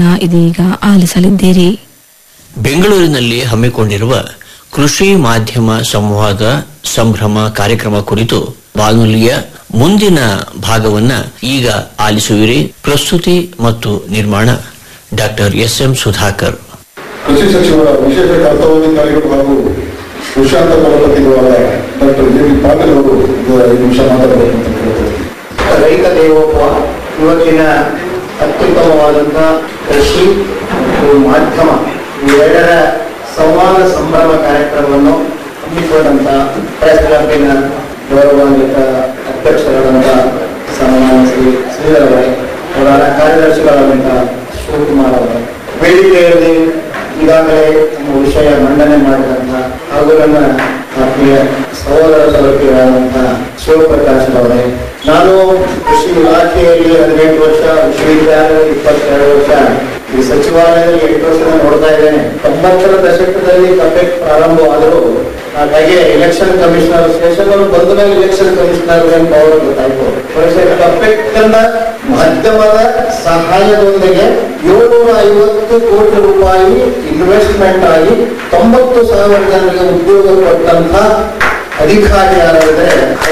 ಇದೀಗ ಆಲಿಸಲಿದ್ದೀರಿ ಬೆಂಗಳೂರಿನಲ್ಲಿ ಹಮ್ಮಿಕೊಂಡಿರುವ ಕೃಷಿ ಮಾಧ್ಯಮ ಸಂವಾದ ಸಂಭ್ರಮ ಕಾರ್ಯಕ್ರಮ ಕುರಿತು ಬಾನುಲಿಯ ಮುಂದಿನ ಭಾಗವನ್ನ ಈಗ ಆಲಿಸುವಿರಿ ಪ್ರಸ್ತುತಿ ಮತ್ತು ನಿರ್ಮಾಣ ಡಾಕ್ಟರ್ ಎಸ್ ಎಂ ಸುಧಾಕರ್ ಕೃಷಿ ಸಚಿವರ ವಿಶೇಷ ಕರ್ತವ್ಯಾಧಿಕಾರಿಗಳು ಹಾಗೂ ಕೃಷಾಂತ ಕುಲಪತಿಗಳು ಆದ ಡಾಕ್ಟರ್ ಜೆ ಬಿ ಪಾಟೀಲ್ ಅವರು ಈಗ ಐದು ನಿಮಿಷ ಮಾತಾಡಬೇಕು ಅಂತ ಕೇಳ್ತಾರೆ ರೈತ ದೇವೋಭವ ಇವತ್ತಿನ ಅತ್ಯುತ್ತಮವಾದಂಥ ಕೃಷಿ ಮತ್ತು ಮಾಧ್ಯಮ ಇವೆರಡರ ಸಂವಾದ ಸಂಭ್ರಮ ಕಾರ್ಯಕ್ರಮವನ್ನು ಹಮ್ಮಿಕೊಂಡಂತ ಪ್ರೆಸ್ ಕ್ಲಬ್ಬಿನ ಗೌರವಾನ್ವಿತ ಅಧ್ಯಕ್ಷರಾದಂಥ ಸನ್ಮಾನ್ಯ ಶ್ರೀ ಶ್ರೀಧರ್ ಅವರೇ ಅವರ ಕಾರ್ಯದರ್ಶಿಗಳಾದಂಥ ಶಿವಕುಮಾರ್ ಅವರೇ ವೇದಿಕೆಯಲ್ಲಿ ಈಗಾಗಲೇ ನಮ್ಮ ವಿಷಯ ಮಂಡನೆ ಮಾಡಿದಂಥ ಹಾಗೂ ನನ್ನ ಆತ್ಮೀಯ ಸಹೋದರ ಸಹೋದರಿಗಳಾದಂತಹ ಶಿವಪ್ರಕಾಶ್ ಅವರೇ ನಾನು ಕೃಷಿ ಇಲಾಖೆಯಲ್ಲಿ ಹದಿನೆಂಟು ವರ್ಷ ವಿಶ್ವವಿದ್ಯಾಲಯದಲ್ಲಿ ಇಪ್ಪತ್ತೆರಡು ವರ್ಷ ಈ ಸಚಿವಾಲಯದಲ್ಲಿ ಎಂಟು ವರ್ಷದ ನೋಡ್ತಾ ಇದ್ದೇನೆ ತೊಂಬತ್ತರ ದಶಕದಲ್ಲಿ ಕಪೆಕ್ ಪ್ರಾರಂಭವಾದರೂ ಹಾಗಾಗಿ ಎಲೆಕ್ಷನ್ ಕಮಿಷನರ್ ಸ್ಟೇಷನ್ ಅವರು ಬಂದ ಮೇಲೆ ಎಲೆಕ್ಷನ್ ಕಮಿಷನರ್ ಅಂತ ಅವರು ಗೊತ್ತಾಯ್ತು പക്ഷേ ಕಪೆಕ್ ಅನ್ನ ಮಾಧ್ಯಮದ ಸಹಾಯದೊಂದಿಗೆ ಏಳ್ನೂರ ಐವತ್ತು ಕೋಟಿ ರೂಪಾಯಿ ಇನ್ವೆಸ್ಟ್ಮೆಂಟ್ ಆಗಿ ತೊಂಬತ್ತು ಸಾವಿರ ಜನರಿಗೆ ಉದ್ಯೋಗ ಕೊಟ್ಟಂತ ಅಧಿಕಾರಿ ಯಾರಾದ್ರೆ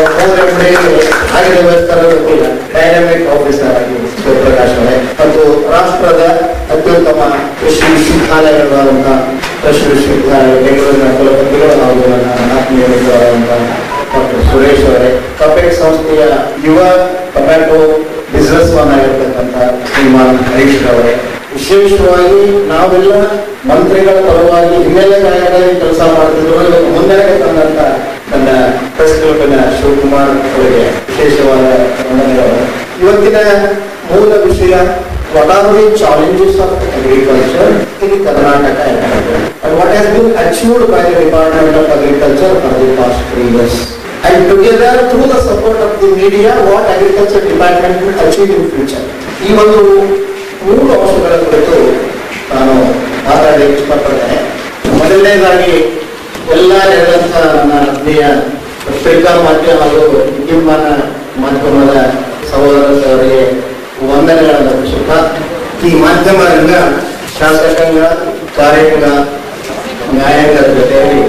ಆಗಿದೆ ಗೊತ್ತಿಲ್ಲ ಡೈನಾಮಿಕ್ ಆಫೀಸರ್ ಆಗಿ ಶಿವಪ್ರಕಾಶ್ ಅವರೇ ಮತ್ತು ರಾಷ್ಟ್ರದ ಅತ್ಯುತ್ತಮ ಕೃಷಿ ವಿಶ್ವವಿದ್ಯಾಲಯಗಳಾದಂತಹ ಕೃಷಿ ವಿಶ್ವವಿದ್ಯಾಲಯ ಬೆಂಗಳೂರಿನ ಕುಲಪತಿಗಳು ಹಾಗೂ ನನ್ನ ಆತ್ಮೀಯ ಮಿತ್ರರಾದಂತಹ ಡಾಕ್ಟರ್ ಸುರೇಶ್ ಅವರೇ ಕಪೆಕ್ ಸಂಸ್ಥೆಯ ಯುವ ಟೊಮ್ಯಾಟೊ ಬಿಸ್ನೆಸ್ ಮನ್ ಆಗಿರ್ತಕ್ಕಂಥ ಶ್ರೀಮಾನ್ ಹರೀಶ್ ಅವರೇ ವಿಶೇಷವಾಗಿ ನಾವೆಲ್ಲ ಮಂತ್ರಿಗಳ ಪರವಾಗಿ ಹಿನ್ನೆಲೆ ನಾಯಕರಾಗಿ ಕೆಲಸ ಮಾಡ್ತಿದ್ರು ಇವತ್ತು ಮುನ್ನಡೆಗೆ ತಂದಂತ ನನ್ನ ಪ್ರೆಸ್ ಕ್ಲಬ್ನ ಶಿವಕುಮಾರ್ ಅವರಿಗೆ ವಿಶೇಷವಾದ ವಂದನೆಗಳು ಇವತ್ತಿನ ಮೂಲ ವಿಷಯ what are the challenges of agriculture in Karnataka and what has been achieved by the Department of Agriculture for the past three years. And together, through the support of the media, what agriculture department will achieve in future. ಈ ಒಂದು ಮೂರು ಅಂಶಗಳ ಕುರಿತು ನಾನು ಮಾತಾಡಲಿಕ್ಕೆ ಇಷ್ಟಪಡ್ತೇನೆ ಮೊದಲನೇದಾಗಿ ಎಲ್ಲ ಹೇಳಿದಂಥ ನನ್ನ ಆತ್ಮೀಯ ಪತ್ರಿಕಾ ಮಾಧ್ಯಮ ಹಾಗೂ ವಿದ್ಯುನ್ಮಾನ ಮಾಧ್ಯಮದ ಸಹೋದರ ಸಹೋದರಿಗೆ ವಂದನೆಗಳನ್ನು ಅರ್ಪಿಸುತ್ತಾ ಈ ಮಾಧ್ಯಮ ರಂಗ ಶಾಸಕಾಂಗ ಕಾರ್ಯಾಂಗ ನ್ಯಾಯಾಂಗದ ಜೊತೆಯಲ್ಲಿ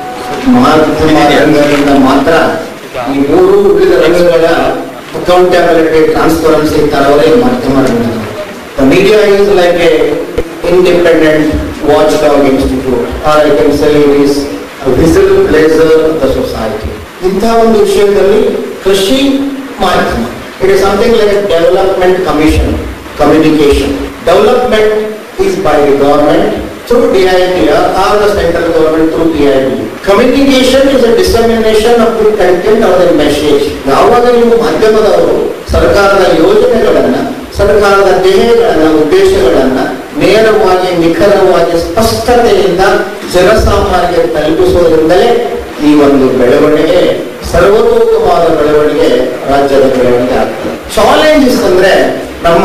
ಮಾಧ್ಯಮ ರಂಗದಿಂದ ಮಾತ್ರ ಈ ಮೂರು ವಿವಿಧ ರಂಗಗಳ ಅಕೌಂಟಬಿಲಿಟಿ ಟ್ರಾನ್ಸ್ಪರೆನ್ಸಿ ತರವೇ ಮಾಧ್ಯಮ ರಂಗ The media is like a independent watchdog institute, or I can say it is a whistle blazer of the society. ಇಂಥ ಒಂದು ವಿಷಯದಲ್ಲಿ ಕೃಷಿ ಮಾಧ್ಯಮ it is something like development commission communication development is by the government through DITR or the central government through DIB. Communication is a dissemination of the content or the message. ಯಾವಾಗ ನೀವು ಮಾಧ್ಯಮದವರು ಸರ್ಕಾರದ ಯೋಜನೆಗಳನ್ನ ಸರ್ಕಾರದ ಧ್ಯೇಯಗಳನ್ನ ಉದ್ದೇಶಗಳನ್ನ ನೇರವಾಗಿ ನಿಖರವಾಗಿ ಸ್ಪಷ್ಟತೆಯಿಂದ ಜನಸಾಮಾನ್ಯರಿಗೆ ತಲುಪಿಸುವುದರಿಂದಲೇ ಈ ಒಂದು ಬೆಳವಣಿಗೆ ಸರ್ವತೋಮುಖವಾದ ಬೆಳವಣಿಗೆ ರಾಜ್ಯದ ಬೆಳವಣಿಗೆ ಆಗ್ತದೆ ಚಾಲೆಂಜಸ್ ಅಂದ್ರೆ ನಮ್ಮ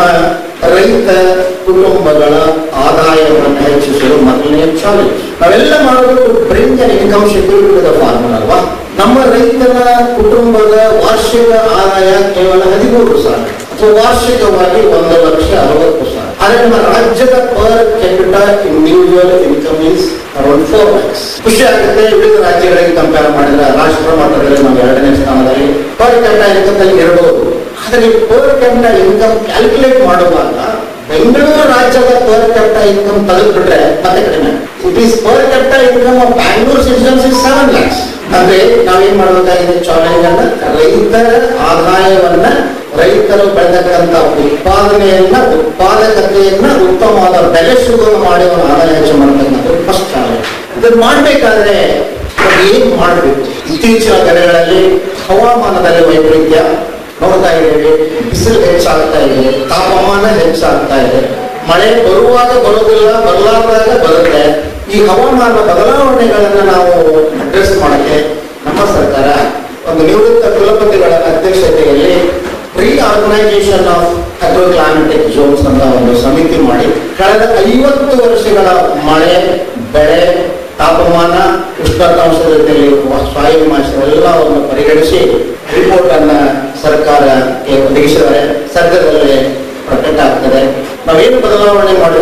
ರೈತ ಕುಟುಂಬಗಳ ಆದಾಯವನ್ನು ಹೆಚ್ಚಿಸಲು ಮೊದಲನೇ ಚಾಲೆಂಜ್ ನಾವೆಲ್ಲ ಮಾಡೋದು bring on income security the farmer ಅಲ್ವಾ ನಮ್ಮ ರೈತನ ಕುಟುಂಬದ ವಾರ್ಷಿಕ ಆದಾಯ ಕೇವಲ ಹದಿಮೂರು ಸಾವಿರ ಅಥವಾ ವಾರ್ಷಿಕವಾಗಿ ಒಂದು ಲಕ್ಷ ಅರವತ್ತು ಸಾವಿರ ಆದರೆ ನಮ್ಮ ರಾಜ್ಯದ per capita individual income is around four lakhs ಖುಷಿ ಆಗುತ್ತೆ ವಿವಿಧ ರಾಜ್ಯಗಳಿಗೆ ಕಂಪೇರ್ ಮಾಡಿದ್ರೆ ರಾಷ್ಟ್ರ ಮಟ್ಟದಲ್ಲಿ ನಾವು ಎರಡನೇ ಸ್ಥಾನದಲ್ಲಿ ಪರ್ ಕ್ಯಾಪಿಟ ಇನ್ಕಮ್ ಇರಬಹುದು ಆದರೆ ಪರ್ ಕ್ಯಾಪಿಟ ಇನ್ಕಮ್ ಕ್ಯಾಲ್ಕುಲೇಟ್ ಮಾಡುವಾಗ ಬೆಂಗಳೂರು ರಾಜ್ಯದ ಪರ್ ಕ್ಯಾಪಿಟ ಇನ್ಕಮ್ ತೆಗೆದುಬಿಟ್ರೆ ಮತ್ತೆ ಕಡಿಮೆ it is per capita income of Bangalore citizens is seven lakhs ಅಂದ್ರೆ ನಾವೇನ್ ಮಾಡಬೇಕಾಗಿದೆ ಚಾಲೆಂಜ್ ಅನ್ನ ರೈತರ ಆದಾಯವನ್ನ ರೈತರು ಬೆಳೆದಕ್ಕಂತ ಉತ್ಪಾದನೆಯನ್ನ ಉತ್ಪಾದಕತೆಯನ್ನ ಉತ್ತಮವಾದ ಬೆಲೆ ಸಿಗುವ ಮಾಡಿ ಅವರ ಆದಾಯ ಹೆಚ್ಚು ಮಾಡತಕ್ಕಂಥದ್ದು ಫಸ್ಟ್ ಚಾಲೆಂಜ್ ಇದನ್ನ ಮಾಡ್ಬೇಕಾದ್ರೆ ನಾವು ಏನ್ ಮಾಡ್ಬೇಕು ಇತ್ತೀಚಿನ ದಿನಗಳಲ್ಲಿ ಹವಾಮಾನದಲ್ಲಿ ವೈಪರೀತ್ಯ ನೋಡ್ತಾ ಇದ್ದೇವೆ ಬಿಸಿಲು ಹೆಚ್ಚಾಗ್ತಾ ಇದೆ ತಾಪಮಾನ ಹೆಚ್ಚಾಗ್ತಾ ಇದೆ ಮಳೆ ಬರುವಾಗ ಬರೋದಿಲ್ಲ ಬರಲಾರ್ದಾಗ ಬರುತ್ತೆ ಈ ಹವಾಮಾನ ಬದಲಾವಣೆಗಳನ್ನ ನಾವು ಅಡ್ರೆಸ್ ಮಾಡಕ್ಕೆ ನಮ್ಮ ಸರ್ಕಾರ ಒಂದು ನಿವೃತ್ತ ಕುಲಪತಿಗಳ ಅಧ್ಯಕ್ಷತೆಯಲ್ಲಿ reorganisation of agro climatic zones ಅಂತ ಒಂದು ಸಮಿತಿ ಮಾಡಿ ಕಳೆದ ಐವತ್ತು ವರ್ಷಗಳ ಮಳೆ ಬೆಳೆ ತಾಪಮಾನ ಉಷ್ಣಾಂಶದ ಜೊತೆಯಲ್ಲಿ ಸಾಯಿಲ್ ಮಾಯಿಸ್ಚರ್ ಎಲ್ಲವನ್ನು ಪರಿಗಣಿಸಿ ರಿಪೋರ್ಟ್ ಅನ್ನ ಸರ್ಕಾರ ಒದಗಿಸಿದರೆ ಸರ್ಕಾರದಲ್ಲಿ ಪ್ರಕಟ ಆಗ್ತದೆ ನಾವೇನು ಬದಲಾವಣೆ ಮಾಡಬೇಕು